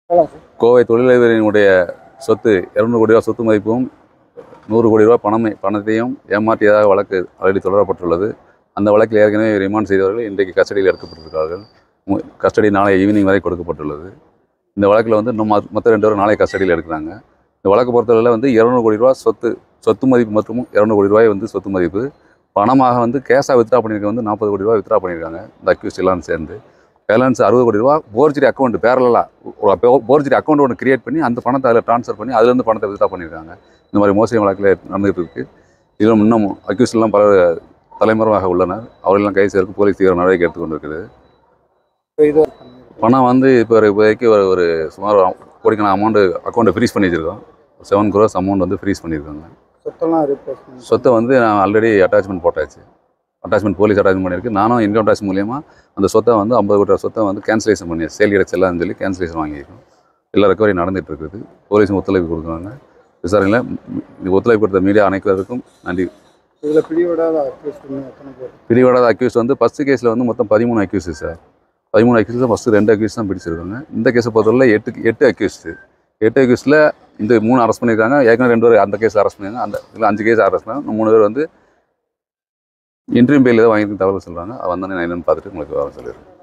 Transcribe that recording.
சொல்லலாம் சார் கோவை தொழிலதிபரினுடைய சொத்து இரநூறு கோடி ரூபா சொத்து மதிப்பும் நூறு கோடி ரூபா பணமை பணத்தையும் ஏமாற்றியதாக வழக்கு ஆல்ரெடி தொடரப்பட்டுள்ளது அந்த வழக்கில் ஏற்கனவே ரிமாண்ட் செய்தவர்கள் இன்றைக்கு கஸ்டடியில் எடுக்கப்பட்டிருக்கிறார்கள் மு- கஸ்டடி நாளை ஈவினிங் வரை கொடுக்கப்பட்டுள்ளது இந்த வழக்கில் வந்து இன்னும் மொத்த- மொத்தம் ரெண்டு பேரும் நாளை கஸ்டடியில் எடுக்கிறாங்க இந்த வழக்கு பொறுத்தவரையில் வந்து இரநூறு கோடி ரூபா சொத்து சொத்து மதிப்பு மற்றும் இரநூறு கோடி ரூபாய் வந்து சொத்து மதிப்பு பணமாக வந்து கேஷாக வித்ரா பண்ணியிருக்க வந்து நாற்பது கோடி ரூபாய் வித்ரா பண்ணியிருக்காங்க இந்த அக்யூஸ் எல்லாம் சேர்ந்து பேலன்ஸ் அறுபது கோடி ரூபா போர்ஜரி அக்கௌண்ட் பேரலாக ஒரு போர்ஜரி அக்கௌண்ட் ஒன்று கிரியேட் பண்ணி அந்த பணத்தை அதில் ட்ரான்ஸ்ஃபர் பண்ணி அதுலேருந்து பணத்தை வித்ரா பண்ணியிருக்காங்க இந்த மாதிரி மோசடி வழக்கில் நடந்துகிட்டு இருக்கு இதிலும் இன்னும் அக்யூஸ்லாம் பல தலைமறைவாக உள்ளனர் அவர்களெல்லாம் கைது செய்வதற்கு போலீஸ் தீவிர நடவடிக்கை எடுத்துக்கொண்டிருக்கிறது இப்போ இது ஒரு பண்ணிருக்கோம். பணம் வந்து இப்போ ஒரு இப்போதைக்கு ஒரு ஒரு சுமார் ஒரு கோடிக்கான அமௌண்ட்டு அக்கௌண்ட்டை ஃப்ரீஸ் பண்ணி வச்சிருக்கோம் செவன் க்ரோஸ் அமௌண்ட் வந்து ஃப்ரீஸ் பண்ணியிருக்காங்க சொத்தெல்லாம் ரீப்ளேஸ் பண்ணி சொத்தை வந்து நான் ஆல்ரெடி அட்டாச்மெண்ட் போட்டாச்சு அட்டாச்மெண்ட் போலீஸ் அட்டாச்மெண்ட் பண்ணியிருக்கு நானும் இன்கம் டேக்ஸ் மூலியமாக அந்த சொத்தை வந்து ஐம்பது கோடி ரூபா சொத்தை வந்து கேன்சலேஷன் பண்ணி சேல் கிடைச்சலாம்னு சொல்லி கேன்சலேஷன் வாங்கியிருக்கோம் எல்லா ரெக்கவரி நடந்துட்டு இருக்குது போலீஸும் ஒத்துழைப்பு கொடுக்குறாங்க விசாரணையில் இந்த ஒத்துழைப்பு கொடுத்த மீடியா அனைவருக்கும் நன்றி இதில் பிடிவிடாத அக்யூஸ் பண்ணி எத்தனை பேர் பிரிவாடாத அக்யூஸ் வந்து ஃபஸ்ட்டு கேஸில் வந்து மொத்தம் பதிமூணு அக்யூஸ் சார் பதிமூணு அக்யூஸ் ஃபஸ்ட்டு ரெண்டு அக்யூஸ் தான் பிடிச்சிருக்காங்க இந்த கேஸை பொறுத்தவரை எட்டு எட்டு அக்யூஸ்டு எட்டு அக்யூஸில் இந்த மூணு அரெஸ்ட் பண்ணியிருக்காங்க ஏற்கனவே ரெண்டு பேர் அந்த கேஸ் அரெஸ்ட் பண்ணியிருக்காங்க அந்த இதில் அஞ்சு கேஸ் அரெஸ்ட் பண்ணாங்க மூணு பேர் வந்து இன்டர்வியூ பேயில் தான் வாங்கியிருக்க தகவல் சொல்கிறாங்க அது வந்தோடனே நான் என்னென்னு பார்த்துட்டு உங்களுக்கு வர சொல்லிடுறேன்